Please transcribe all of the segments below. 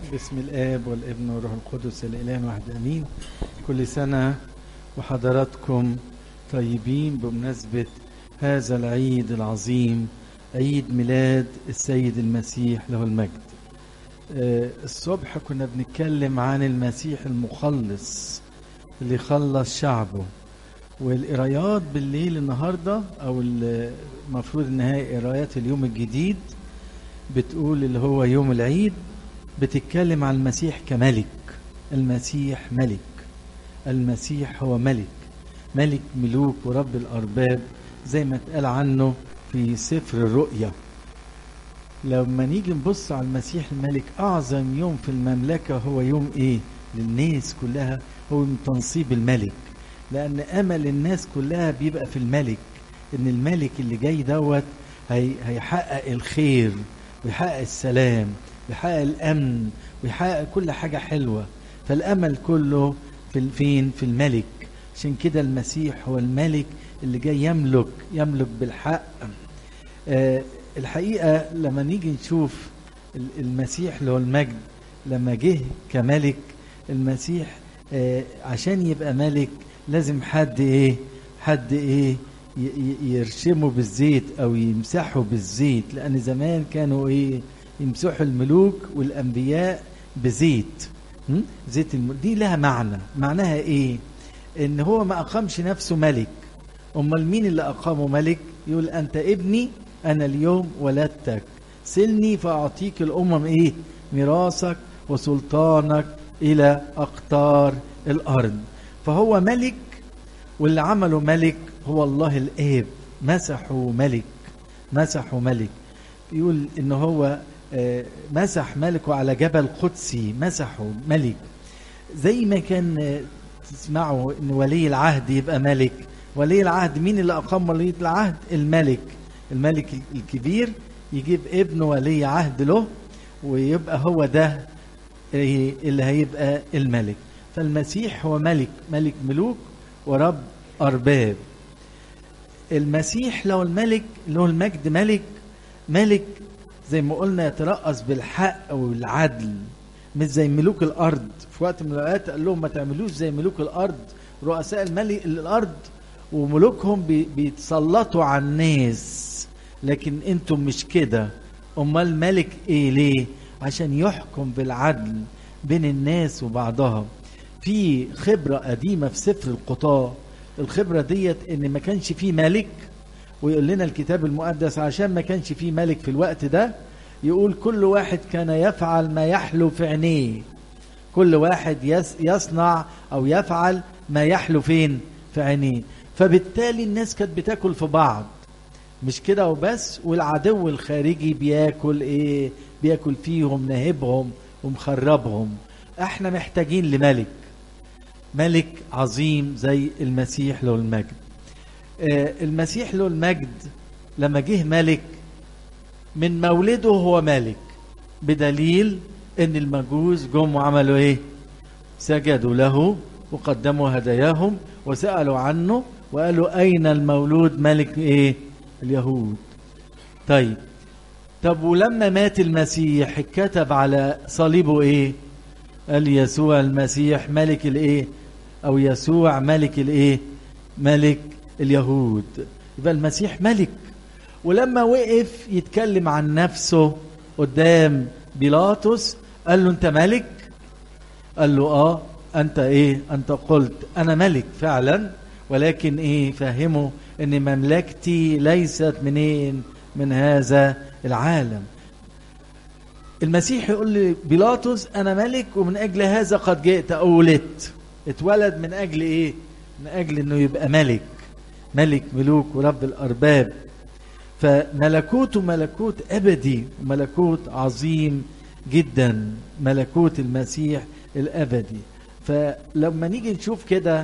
باسم الآب والابن والروح القدس الإله واحد أمين كل سنة وحضراتكم طيبين بمناسبة هذا العيد العظيم عيد ميلاد السيد المسيح له المجد آه، الصبح كنا بنتكلم عن المسيح المخلص اللي خلص شعبه والقرايات بالليل النهارده او المفروض ان هي قرايات اليوم الجديد بتقول اللي هو يوم العيد بتتكلم عن المسيح كملك المسيح ملك المسيح هو ملك ملك ملوك ورب الارباب زي ما اتقال عنه في سفر الرؤيا لما نيجي نبص على المسيح الملك اعظم يوم في المملكه هو يوم ايه للناس كلها هو يوم تنصيب الملك لان امل الناس كلها بيبقى في الملك ان الملك اللي جاي دوت هي هيحقق الخير ويحقق السلام ويحقق الامن ويحقق كل حاجه حلوه فالامل كله في فين في الملك عشان كده المسيح هو الملك اللي جاي يملك يملك بالحق آه الحقيقه لما نيجي نشوف المسيح اللي هو المجد لما جه كملك المسيح آه عشان يبقى ملك لازم حد ايه حد ايه يرشمه بالزيت او يمسحه بالزيت لان زمان كانوا ايه يمسحوا الملوك والانبياء بزيت زيت الملوك دي لها معنى معناها ايه ان هو ما اقامش نفسه ملك امال مين اللي اقامه ملك يقول انت ابني انا اليوم ولدتك سلني فاعطيك الامم ايه ميراثك وسلطانك الى اقطار الارض فهو ملك واللي عمله ملك هو الله الاب مسحه ملك مسحه ملك يقول ان هو مسح ملكه على جبل قدسي مسحه ملك زي ما كان تسمعوا ان ولي العهد يبقى ملك ولي العهد مين اللي اقام ولي العهد الملك الملك الكبير يجيب ابنه ولي عهد له ويبقى هو ده اللي هيبقى الملك فالمسيح هو ملك ملك ملوك ورب ارباب المسيح لو الملك له المجد ملك ملك زي ما قلنا يترأس بالحق والعدل مش زي ملوك الارض في وقت من الاوقات قال لهم ما تعملوش زي ملوك الارض رؤساء الملك الارض وملوكهم بي بيتسلطوا على الناس لكن انتم مش كده امال ملك ايه ليه عشان يحكم بالعدل بين الناس وبعضها في خبرة قديمة في سفر القضاء الخبرة ديت ان ما كانش فيه ملك ويقول لنا الكتاب المقدس عشان ما كانش فيه ملك في الوقت ده يقول كل واحد كان يفعل ما يحلو في عينيه كل واحد يس يصنع او يفعل ما يحلو فين في عينيه فبالتالي الناس كانت بتاكل في بعض مش كده وبس والعدو الخارجي بياكل ايه بياكل فيهم نهبهم ومخربهم احنا محتاجين لملك ملك عظيم زي المسيح له المجد آه المسيح له المجد لما جه ملك من مولده هو ملك بدليل ان المجوس جم وعملوا ايه سجدوا له وقدموا هداياهم وسألوا عنه وقالوا أين المولود ملك إيه اليهود طيب طب ولما مات المسيح كتب على صليبه إيه قال يسوع المسيح ملك الإيه أو يسوع ملك الإيه ملك اليهود يبقى المسيح ملك ولما وقف يتكلم عن نفسه قدام بيلاطس قال له أنت ملك قال له آه أنت إيه أنت قلت أنا ملك فعلا ولكن إيه فهمه أن مملكتي ليست منين من هذا العالم المسيح يقول لي بيلاطس أنا ملك ومن أجل هذا قد جئت أو ولدت اتولد من أجل إيه من أجل أنه يبقى ملك ملك ملوك ورب الأرباب فملكوته ملكوت أبدي ملكوت عظيم جدا ملكوت المسيح الأبدي فلما نيجي نشوف كده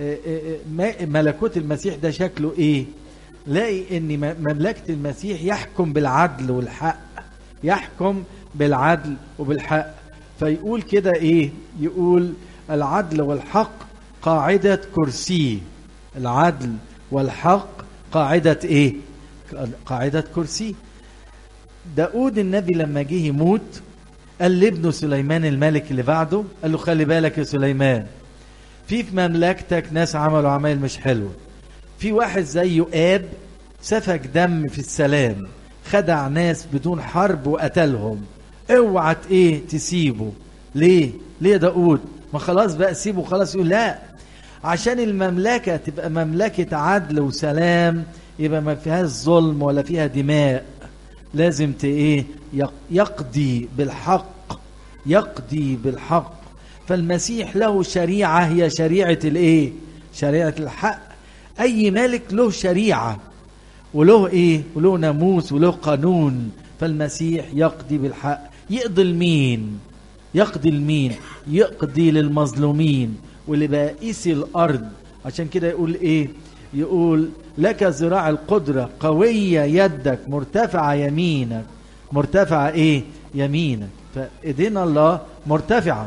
ملكوت المسيح ده شكله ايه لاقي ان مملكة المسيح يحكم بالعدل والحق يحكم بالعدل وبالحق فيقول كده ايه يقول العدل والحق قاعدة كرسيه العدل والحق قاعدة ايه قاعدة كرسي داود النبي لما جه يموت قال لابنه سليمان الملك اللي بعده قال له خلي بالك يا سليمان في في مملكتك ناس عملوا عمايل مش حلوه في واحد زي آب سفك دم في السلام خدع ناس بدون حرب وقتلهم اوعى ايه تسيبه ليه ليه داود ما خلاص بقى سيبه خلاص يقول لا عشان المملكة تبقى مملكة عدل وسلام يبقى ما فيهاش ظلم ولا فيها دماء لازم ت ايه يقضي بالحق يقضي بالحق فالمسيح له شريعة هي شريعة الايه شريعة الحق اي ملك له شريعة وله ايه وله ناموس وله قانون فالمسيح يقضي بالحق يقضي لمين يقضي لمين يقضي للمظلومين ولبائس الارض عشان كده يقول ايه يقول لك ذراع القدرة قوية يدك مرتفعة يمينك مرتفعة ايه يمينك فايدينا الله مرتفعة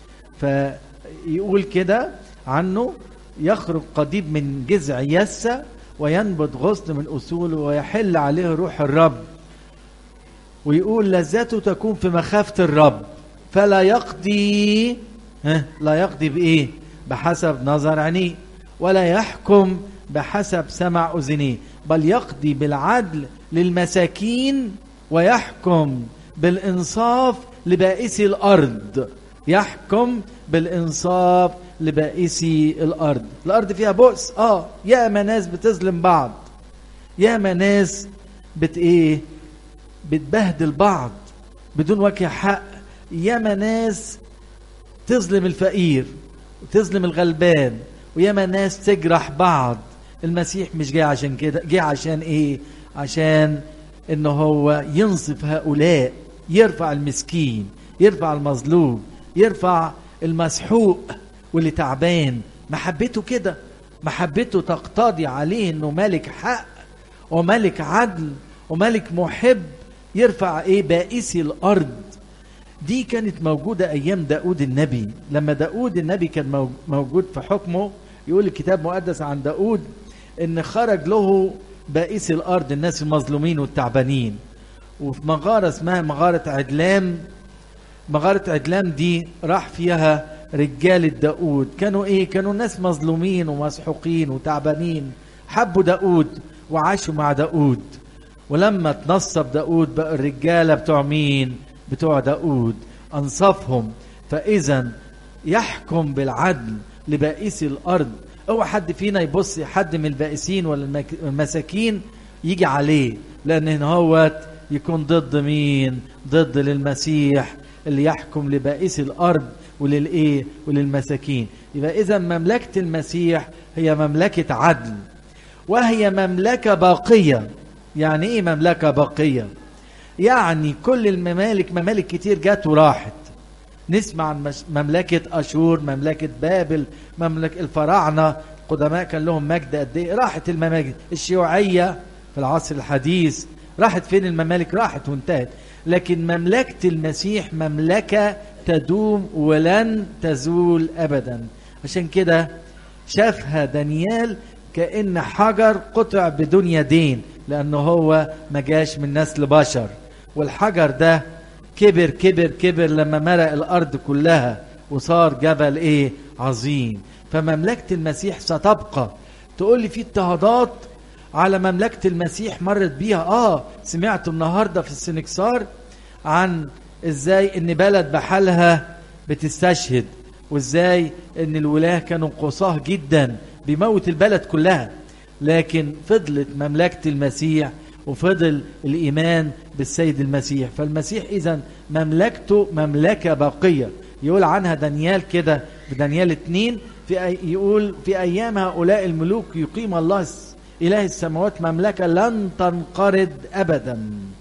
فيقول كده عنه يخرج قضيب من جذع يسة وينبت غصن من أصوله ويحل عليه روح الرب ويقول لذته تكون في مخافة الرب فلا يقضي ها لا يقضي بإيه بحسب نظر عينيه ولا يحكم بحسب سمع أذنيه بل يقضي بالعدل للمساكين ويحكم بالإنصاف لبائسي الأرض يحكم بالإنصاف لبائسي الأرض الأرض فيها بؤس آه ياما ناس بتظلم بعض ياما ناس بت إيه بتبهدل بعض بدون وجه حق ياما ناس تظلم الفقير وتظلم الغلبان وياما ناس تجرح بعض المسيح مش جاي عشان كده جاي عشان ايه عشان انه هو ينصف هؤلاء يرفع المسكين يرفع المظلوم يرفع المسحوق واللي تعبان محبته كده محبته تقتضي عليه انه ملك حق وملك عدل وملك محب يرفع ايه بائسي الارض دي كانت موجودة أيام داود النبي لما داود النبي كان موجود في حكمه يقول الكتاب المقدس عن داود إن خرج له بائس الأرض الناس المظلومين والتعبانين وفي مغارة اسمها مغارة عدلام مغارة عدلام دي راح فيها رجال داود كانوا ايه كانوا ناس مظلومين ومسحوقين وتعبانين حبوا داود وعاشوا مع داود ولما تنصب داود بقى الرجالة بتوع مين بتوع داود أنصفهم فإذا يحكم بالعدل لبائس الأرض اوعى حد فينا يبص حد من البائسين ولا المساكين يجي عليه لأن هو يكون ضد مين ضد للمسيح اللي يحكم لبائس الأرض وللإيه وللمساكين يبقى إذا مملكة المسيح هي مملكة عدل وهي مملكة باقية يعني إيه مملكة باقية يعني كل الممالك ممالك كتير جت وراحت نسمع عن مملكة أشور مملكة بابل مملكة الفراعنة القدماء كان لهم مجد قد ايه راحت الممالك الشيوعية في العصر الحديث راحت فين الممالك راحت وانتهت لكن مملكة المسيح مملكة تدوم ولن تزول أبدا عشان كده شافها دانيال كأن حجر قطع بدون يدين لأنه هو ما جاش من نسل بشر والحجر ده كبر كبر كبر لما مرق الأرض كلها وصار جبل إيه عظيم فمملكة المسيح ستبقى تقول لي في اضطهادات على مملكة المسيح مرت بيها آه سمعت النهاردة في السنكسار عن ازاي ان بلد بحالها بتستشهد وازاي ان الولاه كانوا قصاه جدا بيموت البلد كلها لكن فضلت مملكة المسيح وفضل الإيمان بالسيد المسيح فالمسيح إذا مملكته مملكة باقية يقول عنها دانيال كده في دانيال اتنين في أي يقول في أيام هؤلاء الملوك يقيم الله إله السماوات مملكة لن تنقرض أبدا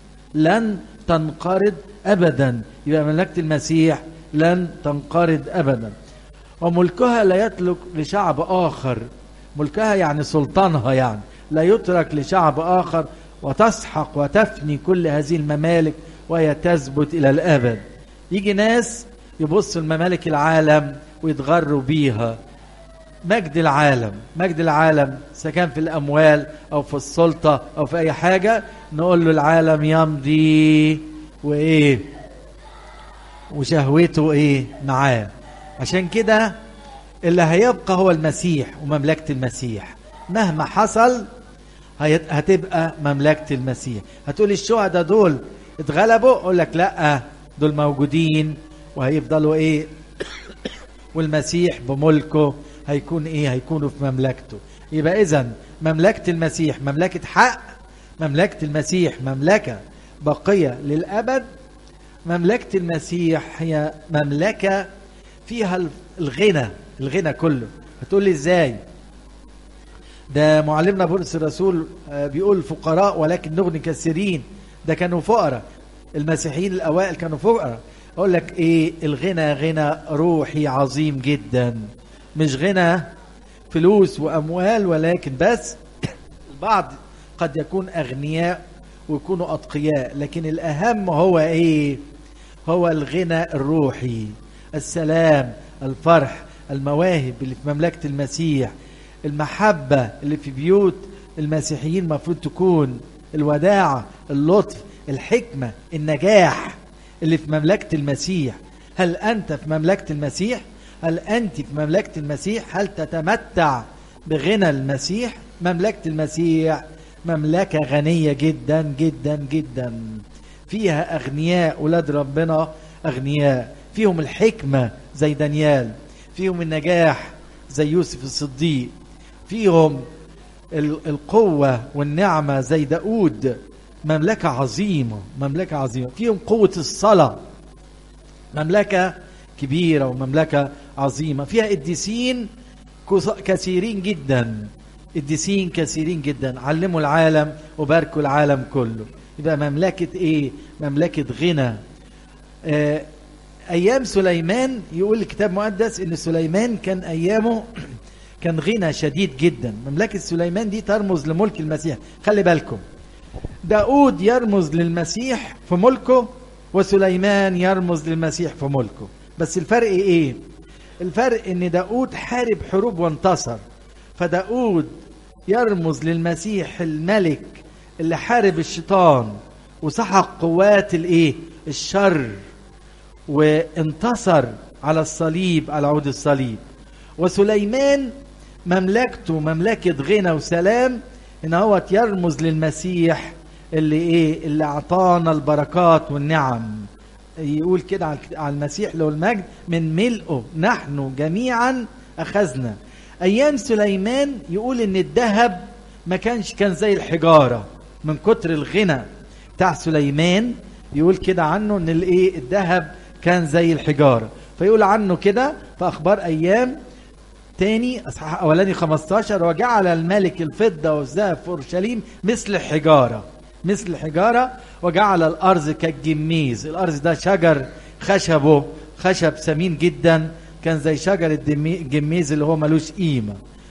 لن تنقرض أبدا يبقى مملكة المسيح لن تنقرض أبدا وملكها لا يترك لشعب آخر ملكها يعني سلطانها يعني لا يترك لشعب آخر وتسحق وتفني كل هذه الممالك وهي تثبت إلى الأبد يجي ناس يبصوا الممالك العالم ويتغروا بيها مجد العالم مجد العالم إذا كان في الأموال أو في السلطة أو في أي حاجة نقول له العالم يمضي وإيه وشهوته ايه معاه عشان كده اللي هيبقى هو المسيح ومملكة المسيح مهما حصل هيت- هتبقى مملكة المسيح هتقول الشهداء دول اتغلبوا اقول لك لا دول موجودين وهيفضلوا ايه والمسيح بملكه هيكون ايه هيكونوا في مملكته يبقى اذا مملكة المسيح مملكة حق مملكة المسيح مملكة باقية للأبد مملكة المسيح هي مملكة فيها الغنى الغنى كله هتقول لي ازاي ده معلمنا بولس الرسول آه، بيقول فقراء ولكن نغني كثيرين ده كانوا فقراء المسيحيين الاوائل كانوا فقراء اقول لك ايه الغنى غنى روحي عظيم جدا مش غنى فلوس واموال ولكن بس البعض قد يكون اغنياء ويكونوا اتقياء لكن الاهم هو ايه هو الغنى الروحي السلام الفرح المواهب اللي في مملكه المسيح المحبه اللي في بيوت المسيحيين المفروض تكون الوداعه اللطف الحكمه النجاح اللي في مملكه المسيح هل انت في مملكه المسيح هل انت في مملكه المسيح هل تتمتع بغنى المسيح مملكه المسيح مملكه غنيه جدا جدا جدا فيها اغنياء ولاد ربنا اغنياء فيهم الحكمه زي دانيال فيهم النجاح زي يوسف الصديق فيهم ال- القوه والنعمه زي داود مملكه عظيمه مملكه عظيمه فيهم قوه الصلاه مملكه كبيره ومملكه عظيمه فيها قديسين كث- كثيرين جدا قديسين كثيرين جدا علموا العالم وباركوا العالم كله يبقى مملكه ايه مملكه غنى آه، ايام سليمان يقول الكتاب المقدس ان سليمان كان ايامه كان غنى شديد جدا مملكه سليمان دي ترمز لملك المسيح خلي بالكم داود يرمز للمسيح في ملكه وسليمان يرمز للمسيح في ملكه بس الفرق ايه الفرق ان داود حارب حروب وانتصر فداود يرمز للمسيح الملك اللي حارب الشيطان وسحق قوات الايه الشر وانتصر على الصليب على عود الصليب وسليمان مملكته مملكة غنى وسلام ان هو يرمز للمسيح اللي ايه اللي اعطانا البركات والنعم يقول كده على- على المسيح له المجد من ملئه نحن جميعا اخذنا ايام سليمان يقول ان الذهب ما كانش كان زي الحجاره من كتر الغنى بتاع سليمان يقول كده عنه ان الايه الذهب كان زي الحجاره فيقول عنه كده في اخبار ايام تاني اصحاح اولاني 15 وجعل الملك الفضه والذهب في اورشليم مثل الحجاره مثل الحجاره وجعل الارض كالجميز الارض ده شجر خشبه خشب ثمين جدا كان زي شجر الدمي- الجميز اللي هو ملوش قيمه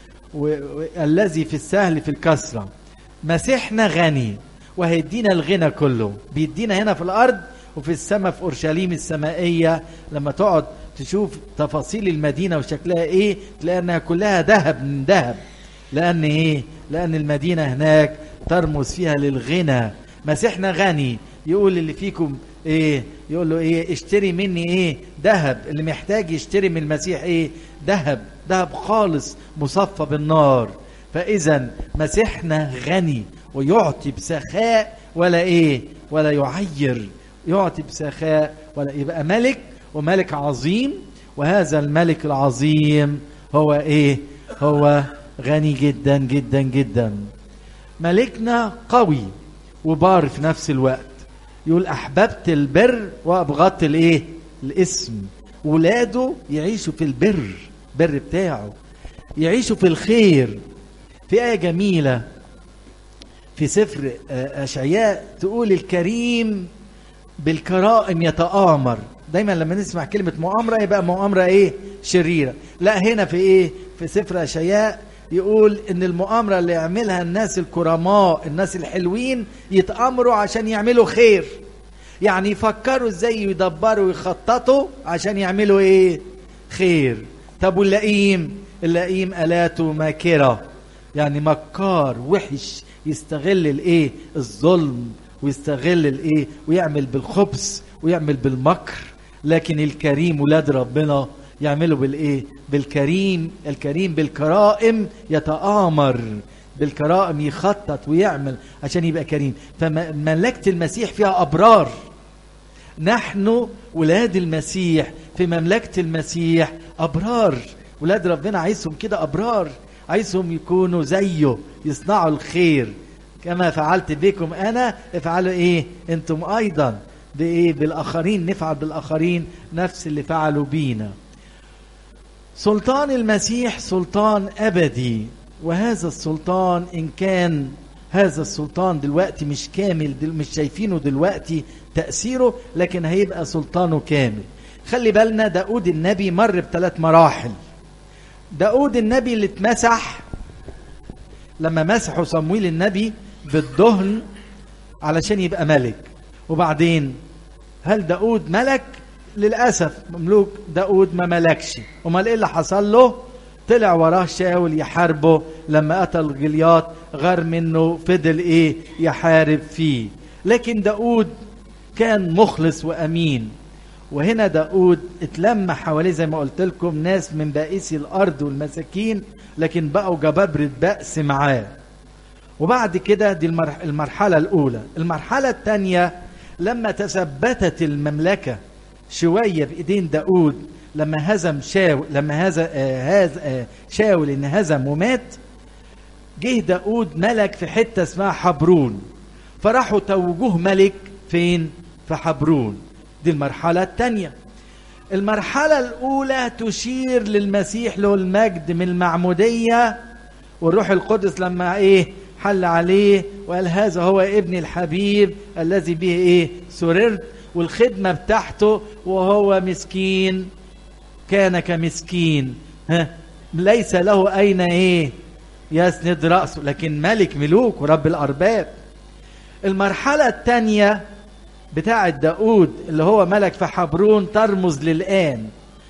والذي في السهل في الكسره مسيحنا غني وهيدينا الغنى كله بيدينا هنا في الارض وفي السماء في اورشليم السمائيه لما تقعد تشوف تفاصيل المدينه وشكلها ايه تلاقي انها كلها ذهب من ذهب لان ايه لان المدينه هناك ترمز فيها للغنى مسيحنا غني يقول اللي فيكم ايه يقول له ايه اشتري مني ايه ذهب اللي محتاج يشتري من المسيح ايه ذهب ذهب خالص مصفى بالنار فاذا مسيحنا غني ويعطي بسخاء ولا ايه ولا يعير يعطي بسخاء ولا يبقى ملك وملك عظيم وهذا الملك العظيم هو ايه هو غني جدا جدا جدا ملكنا قوي وبار في نفس الوقت يقول احببت البر وابغضت الايه الاسم ولاده يعيشوا في البر بر بتاعه يعيشوا في الخير في آية جميلة في سفر آه، أشعياء تقول الكريم بالكرائم يتآمر دايما لما نسمع كلمة مؤامرة يبقى مؤامرة ايه شريرة لا هنا في ايه في سفر أشعياء يقول ان المؤامرة اللي يعملها الناس الكرماء الناس الحلوين يتآمروا عشان يعملوا خير يعني يفكروا ازاي يدبروا ويخططوا عشان يعملوا ايه خير طب واللئيم اللئيم الاته ماكره يعني مكار وحش يستغل الايه الظلم ويستغل الايه ويعمل بالخبث ويعمل بالمكر لكن الكريم ولاد ربنا يعملوا بالايه بالكريم الكريم بالكرائم يتآمر بالكرائم يخطط ويعمل عشان يبقى كريم فمملكة المسيح فيها أبرار نحن ولاد المسيح في مملكة المسيح أبرار ولاد ربنا عايزهم كده أبرار عايزهم يكونوا زيه يصنعوا الخير كما فعلت بكم أنا افعلوا إيه أنتم أيضا بإيه بالآخرين نفعل بالآخرين نفس اللي فعلوا بينا سلطان المسيح سلطان أبدي وهذا السلطان إن كان هذا السلطان دلوقتي مش كامل دل مش شايفينه دلوقتي تأثيره لكن هيبقى سلطانه كامل خلي بالنا داود النبي مر بثلاث مراحل داود النبي اللي اتمسح لما مسحوا صمويل النبي بالدهن علشان يبقى ملك وبعدين هل داود ملك للأسف مملوك داود ما ملكش امال ايه اللي حصل له طلع وراه شاول يحاربه لما قتل جليات غير منه فضل ايه يحارب فيه لكن داود كان مخلص وامين وهنا داود اتلم حواليه زي ما قلت لكم ناس من بائسي الارض والمساكين لكن بقوا جبابرة بأس معاه وبعد كده دي المرحلة الأولى المرحلة الثانية لما تثبتت المملكة شوية بإيدين داود لما هزم شاول لما هزم آه هز آه شاول إن هزم ومات جه داود ملك في حتة اسمها حبرون فراحوا توجوه ملك فين في حبرون دي المرحلة الثانية المرحلة الأولى تشير للمسيح له المجد من المعمودية والروح القدس لما إيه حل عليه وقال هذا هو ابن الحبيب الذي به إيه سررت والخدمة بتاعته وهو مسكين كان كمسكين ها ليس له أين إيه يسند رأسه لكن ملك ملوك ورب الأرباب المرحلة الثانية بتاعة داود اللي هو ملك في حبرون ترمز للآن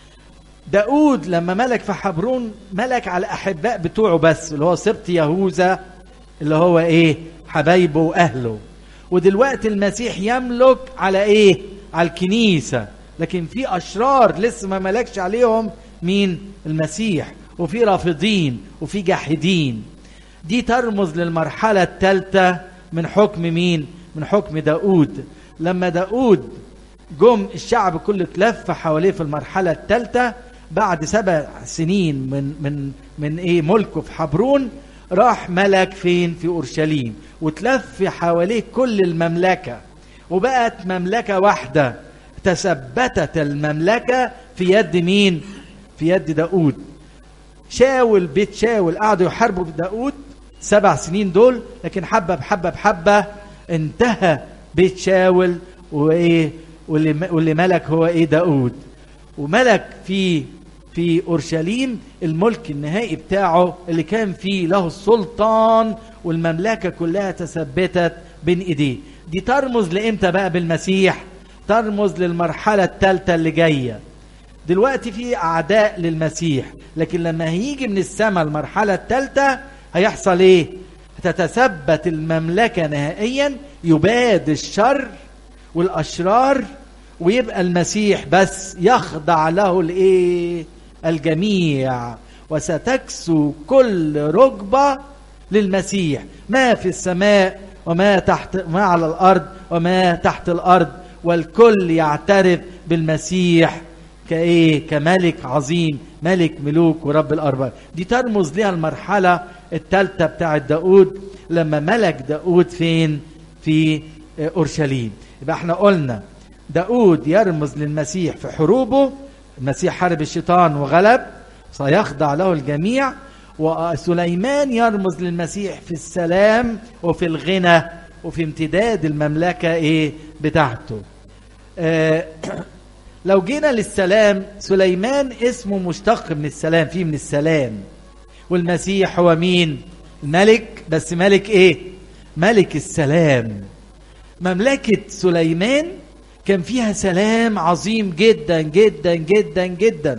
داود لما ملك في حبرون ملك على أحباء بتوعه بس اللي هو سبط يهوذا اللي هو إيه حبايبه وأهله ودلوقتي المسيح يملك على إيه على الكنيسة لكن في أشرار لسه ما ملكش عليهم مين المسيح وفي رافضين وفي جاحدين دي ترمز للمرحلة الثالثة من حكم مين من حكم داود لما داود جم الشعب كله اتلف حواليه في المرحلة الثالثة بعد سبع سنين من من من ايه ملكه في حبرون راح ملك فين في اورشليم وتلف حواليه كل المملكة وبقت مملكة واحدة تثبتت المملكة في يد مين في يد داود شاول بيت شاول قعدوا يحاربوا بداود سبع سنين دول لكن حبة بحبة بحبة انتهى بيت شاول وايه واللي واللي ملك هو ايه داود وملك في في اورشليم الملك النهائي بتاعه اللي كان فيه له السلطان والمملكه كلها تثبتت بين ايديه دي ترمز لامتى بقى بالمسيح ترمز للمرحله الثالثه اللي جايه دلوقتي في اعداء للمسيح لكن لما هيجي من السماء المرحله الثالثه هيحصل ايه تتثبت المملكه نهائيا يباد الشر والاشرار ويبقى المسيح بس يخضع له الايه الجميع وستكسو كل ركبه للمسيح ما في السماء وما تحت ما على الارض وما تحت الارض والكل يعترف بالمسيح كايه كملك عظيم ملك ملوك ورب الارباب دي ترمز لها المرحله الثالثه بتاعه داود لما ملك داود فين في اورشليم يبقى احنا قلنا داود يرمز للمسيح في حروبه المسيح حارب الشيطان وغلب سيخضع له الجميع وسليمان يرمز للمسيح في السلام وفي الغنى وفي امتداد المملكة ايه بتاعته آه لو جينا للسلام سليمان اسمه مشتق من السلام فيه من السلام والمسيح هو مين الملك بس ملك ايه ملك السلام مملكة سليمان كان فيها سلام عظيم جدا جدا جدا جدا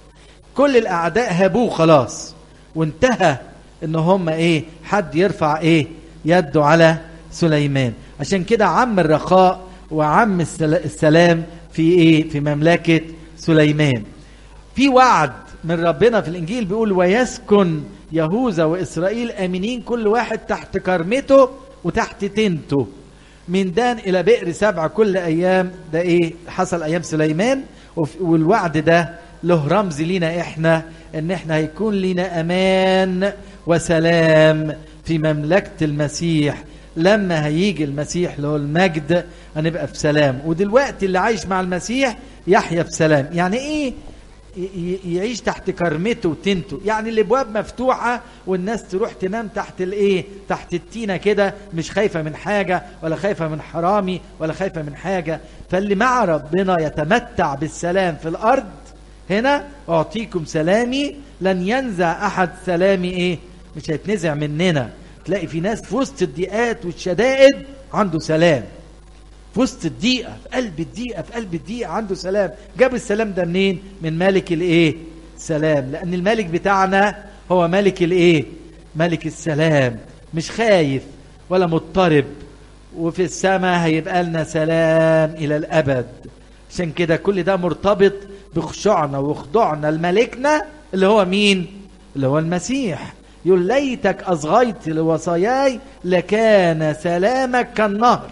كل الاعداء هابوه خلاص وانتهى ان هم ايه حد يرفع ايه يده على سليمان عشان كده عم الرخاء وعم السلام في ايه في مملكة سليمان في وعد من ربنا في الانجيل بيقول ويسكن يهوذا واسرائيل امنين كل واحد تحت كرمته وتحت تنته من دان الى بئر سبع كل ايام ده ايه حصل ايام سليمان وف- والوعد ده له رمز لينا احنا ان احنا هيكون لينا امان وسلام في مملكة المسيح لما هيجي المسيح له المجد هنبقى في سلام ودلوقتي اللي عايش مع المسيح يحيا في سلام يعني ايه ي- ي- يعيش تحت كرمته وتنته يعني الابواب مفتوحه والناس تروح تنام تحت الايه تحت التينه كده مش خايفه من حاجه ولا خايفه من حرامي ولا خايفه من حاجه فاللي مع ربنا يتمتع بالسلام في الارض هنا اعطيكم سلامي لن ينزع احد سلامي ايه مش هيتنزع مننا تلاقي في ناس في وسط الضيقات والشدائد عنده سلام في وسط الضيقه في قلب الضيقه في قلب الضيقه عنده سلام جاب السلام ده منين من ملك الايه سلام لان الملك بتاعنا هو ملك الايه ملك السلام مش خايف ولا مضطرب وفي السماء هيبقى لنا سلام الى الابد عشان كده كل ده مرتبط بخشوعنا وخضوعنا لملكنا اللي هو مين اللي هو المسيح يقول ليتك اصغيت لوصاياي لكان سلامك كالنهر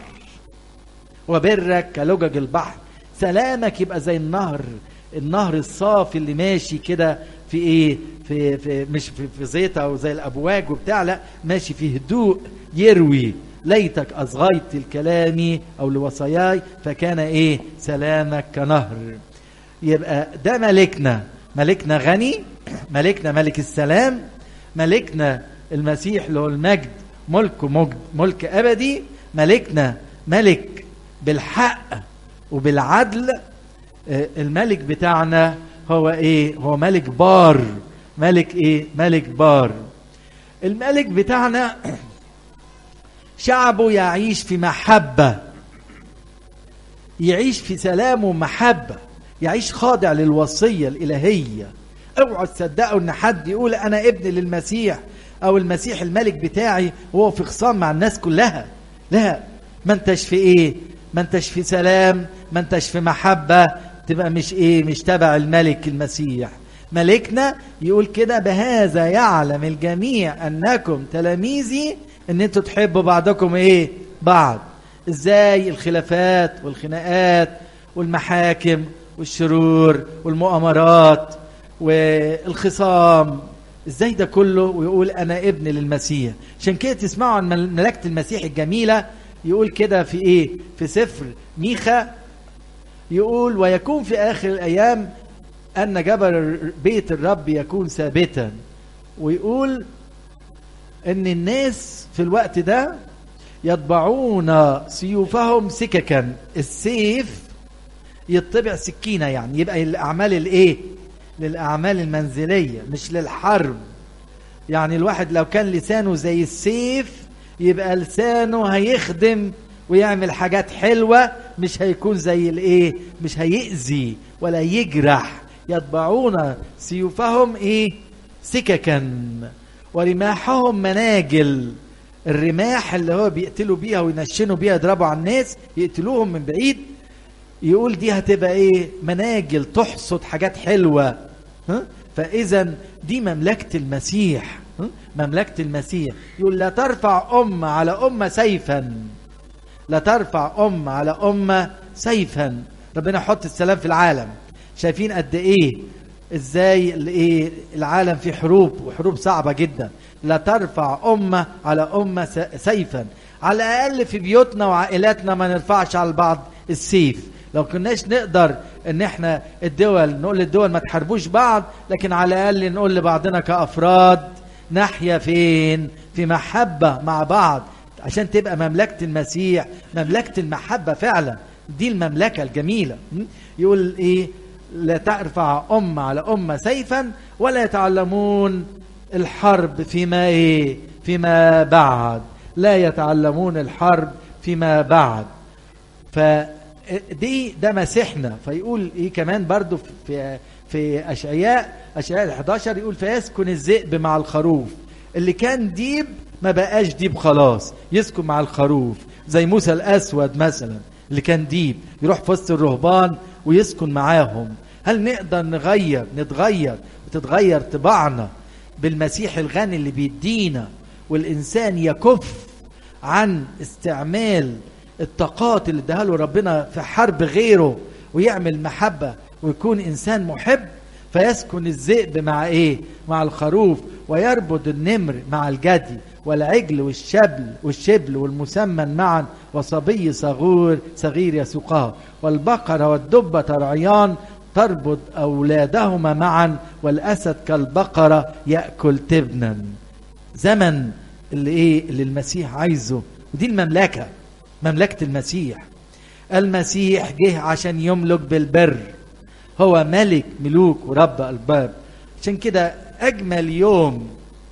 وبرك كلجج البحر سلامك يبقى زي النهر النهر الصافي اللي ماشي كده في ايه في, في مش في, في زيطه او زي الابواج وبتاع لا ماشي في هدوء يروي ليتك اصغيت الكلام او لوصاياي فكان ايه سلامك كنهر يبقى ده ملكنا ملكنا غني ملكنا ملك السلام ملكنا المسيح له المجد ملك مجد ملك ابدي ملكنا ملك بالحق وبالعدل آه، الملك بتاعنا هو ايه هو ملك بار ملك ايه ملك بار الملك بتاعنا شعبه يعيش في محبة يعيش في سلام ومحبة يعيش خاضع للوصية الإلهية اوعوا تصدقوا ان حد يقول انا ابن للمسيح او المسيح الملك بتاعي وهو في خصام مع الناس كلها لا ما انتش في ايه ما انتش في سلام ما انتش في محبة تبقى مش ايه مش تبع الملك المسيح ملكنا يقول كده بهذا يعلم الجميع انكم تلاميذي ان انتوا تحبوا بعضكم ايه بعض ازاي الخلافات والخناقات والمحاكم والشرور والمؤامرات والخصام ازاي ده كله ويقول انا ابن للمسيح عشان كده تسمعوا عن مل- ملكة المسيح الجميلة يقول كده في ايه في سفر ميخا يقول ويكون في اخر الايام ان جبل بيت الرب يكون ثابتا ويقول ان الناس في الوقت ده يطبعون سيوفهم سككا السيف يطبع سكينه يعني يبقى الاعمال الايه للاعمال المنزليه مش للحرب يعني الواحد لو كان لسانه زي السيف يبقى لسانه هيخدم ويعمل حاجات حلوه مش هيكون زي الايه مش هيأذي ولا يجرح يطبعون سيوفهم ايه سككا ورماحهم مناجل الرماح اللي هو بيقتلوا بيها وينشنوا بيها يضربوا على الناس يقتلوهم من بعيد يقول دي هتبقى ايه مناجل تحصد حاجات حلوة ها؟ فاذا دي مملكة المسيح ها؟ مملكة المسيح يقول لا ترفع أمة على أمة سيفا لا ترفع أمة على أمة سيفا ربنا يحط السلام في العالم شايفين قد ايه ازاي الايه العالم فيه حروب وحروب صعبة جدا لا ترفع أمة على أمة س- سيفا على الأقل في بيوتنا وعائلاتنا ما نرفعش على بعض السيف لو كناش نقدر ان احنا الدول نقول للدول ما تحاربوش بعض لكن على الاقل نقول لبعضنا كافراد نحيا فين في محبه مع بعض عشان تبقى مملكه المسيح مملكه المحبه فعلا دي المملكه الجميله م? يقول ايه لا ترفع امه على امه سيفا ولا يتعلمون الحرب فيما ايه فيما بعد لا يتعلمون الحرب فيما بعد فدي ده مسيحنا فيقول ايه كمان برضو في في اشعياء اشعياء 11 يقول فيسكن الذئب مع الخروف اللي كان ديب ما بقاش ديب خلاص يسكن مع الخروف زي موسى الاسود مثلا اللي كان ديب يروح في وسط الرهبان ويسكن معاهم هل نقدر نغير نتغير وتتغير طباعنا بالمسيح الغني اللي بيدينا والإنسان يكف عن استعمال الطاقات اللي اداها له ربنا في حرب غيره ويعمل محبة ويكون إنسان محب فيسكن الذئب مع إيه؟ مع الخروف ويربط النمر مع الجدي والعجل والشبل والشبل والمسمن معا وصبي صغور صغير يسوقها والبقرة والدبة ترعيان تربط أولادهما معا والأسد كالبقرة يأكل تبنا زمن اللي إيه اللي المسيح عايزه ودي المملكة مملكة المسيح المسيح جه عشان يملك بالبر هو ملك ملوك ورب الباب عشان كده أجمل يوم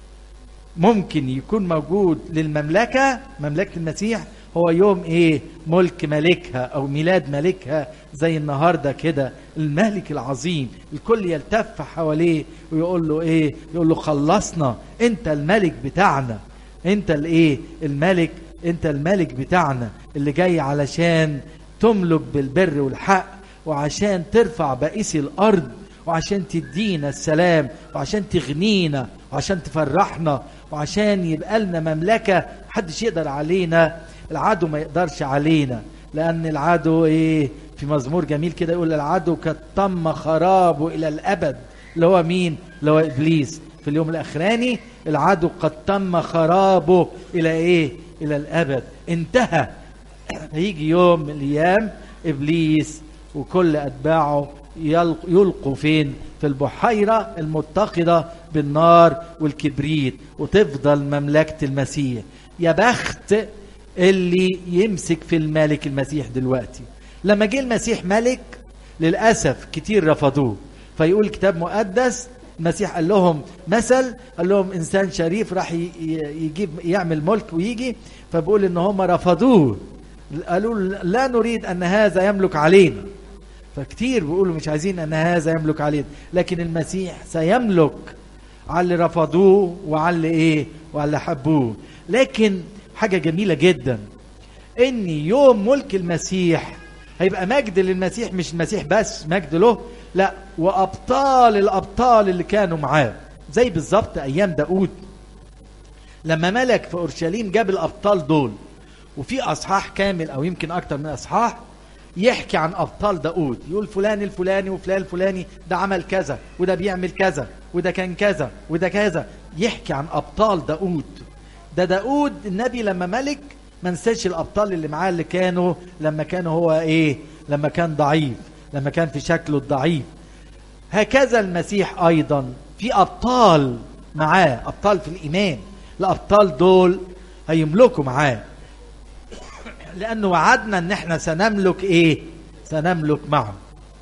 ممكن يكون موجود للمملكة مملكة المسيح هو يوم ايه ملك ملكها او ميلاد ملكها زي النهاردة كده الملك العظيم الكل يلتف حواليه ويقول له ايه يقول له خلصنا انت الملك بتاعنا انت الايه الملك انت الملك بتاعنا اللي جاي علشان تملك بالبر والحق وعشان ترفع بائس الارض وعشان تدينا السلام وعشان تغنينا وعشان تفرحنا وعشان يبقى لنا مملكة محدش يقدر علينا العدو ما يقدرش علينا لأن العدو إيه في مزمور جميل كده يقول العدو قد تم خرابه إلى الأبد اللي هو مين اللي هو إبليس في اليوم الأخراني العدو قد تم خرابه إلى إيه إلى الأبد انتهى هيجي يوم من الأيام إبليس وكل أتباعه يلقوا فين في البحيرة المتقدة بالنار والكبريت وتفضل مملكة المسيح يا بخت اللي يمسك في الملك المسيح دلوقتي لما جه المسيح ملك للأسف كتير رفضوه فيقول الكتاب مقدس المسيح قال لهم مثل قال لهم إنسان شريف راح يجيب يعمل ملك ويجي فبقول إن هم رفضوه قالوا لا نريد أن هذا يملك علينا فكتير بيقولوا مش عايزين ان هذا يملك علينا لكن المسيح سيملك على اللي رفضوه وعلى اللي ايه وعلى اللي حبوه لكن حاجه جميله جدا ان يوم ملك المسيح هيبقى مجد للمسيح مش المسيح بس مجد له لا وابطال الابطال اللي كانوا معاه زي بالظبط ايام داود لما ملك في اورشليم جاب الابطال دول وفي اصحاح كامل او يمكن اكتر من اصحاح يحكي عن ابطال داود يقول فلان الفلاني وفلان الفلاني ده عمل كذا وده بيعمل كذا وده كان كذا وده كذا يحكي عن ابطال داود ده داود النبي لما ملك ما نساش الابطال اللي معاه اللي كانوا لما كان هو ايه لما كان ضعيف لما كان في شكله الضعيف هكذا المسيح ايضا في ابطال معاه ابطال في الايمان الابطال دول هيملكوا معاه لانه وعدنا ان احنا سنملك ايه سنملك معه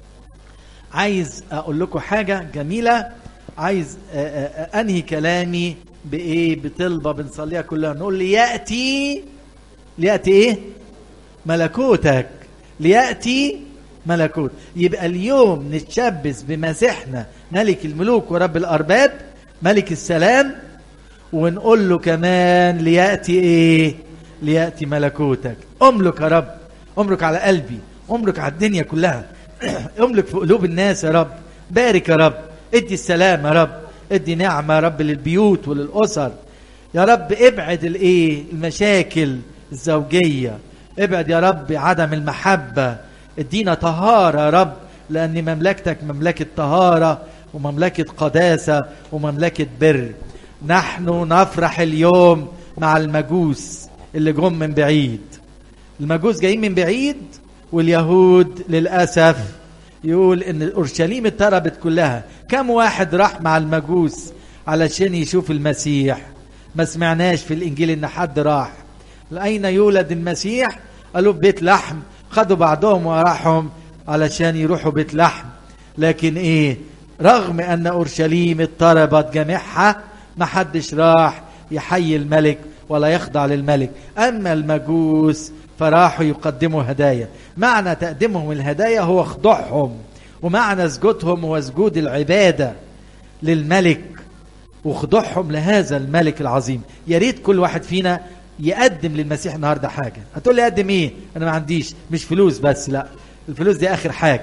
عايز اقول لكم حاجه جميله عايز انهي كلامي بايه بطلبه بنصليها كلها نقول لياتي لياتي ايه ملكوتك لياتي ملكوت يبقى اليوم نتشبث بمسيحنا ملك الملوك ورب الارباب ملك السلام ونقول له كمان لياتي ايه لياتي ملكوتك املك يا رب املك على قلبي املك على الدنيا كلها املك في قلوب الناس يا رب بارك يا رب ادي السلام يا رب ادي نعمه يا رب للبيوت وللاسر يا رب ابعد الايه المشاكل الزوجيه ابعد يا رب عدم المحبه ادينا طهاره يا رب لان مملكتك مملكه طهاره ومملكه قداسه ومملكه بر نحن نفرح اليوم مع المجوس اللي جم من بعيد المجوس جايين من بعيد واليهود للأسف يقول ان اورشليم اتربت كلها كم واحد راح مع المجوس علشان يشوف المسيح ما سمعناش في الانجيل ان حد راح اين يولد المسيح قالوا في بيت لحم خدوا بعضهم وراحهم علشان يروحوا بيت لحم لكن ايه رغم ان اورشليم اضطربت جميعها ما حدش راح يحيي الملك ولا يخضع للملك اما المجوس فراحوا يقدموا هدايا معنى تقديمهم الهدايا هو خضوعهم ومعنى سجودهم هو سجود العباده للملك وخضوعهم لهذا الملك العظيم يا ريت كل واحد فينا يقدم للمسيح النهارده حاجه هتقول لي اقدم ايه انا ما عنديش مش فلوس بس لا الفلوس دي اخر حاجه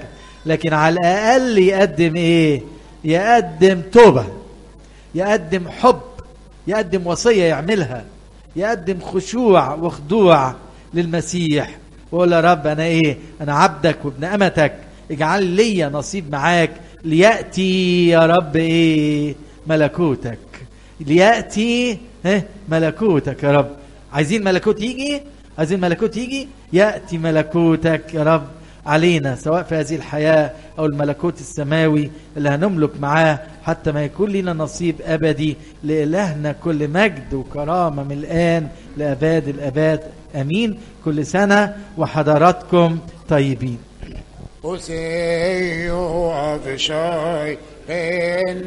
لكن على الاقل يقدم ايه يقدم توبه يقدم حب يقدم وصيه يعملها يقدم خشوع وخضوع للمسيح ويقول يا رب انا ايه انا عبدك وابن امتك اجعل لي نصيب معاك لياتي يا رب ايه ملكوتك لياتي ها ملكوتك يا رب عايزين ملكوت يجي عايزين ملكوت يجي ياتي ملكوتك يا رب علينا سواء في هذه الحياه او الملكوت السماوي اللي هنملك معاه حتى ما يكون لنا نصيب ابدي لالهنا كل مجد وكرامه من الان لاباد الاباد امين كل سنه وحضراتكم طيبين Och se och avsky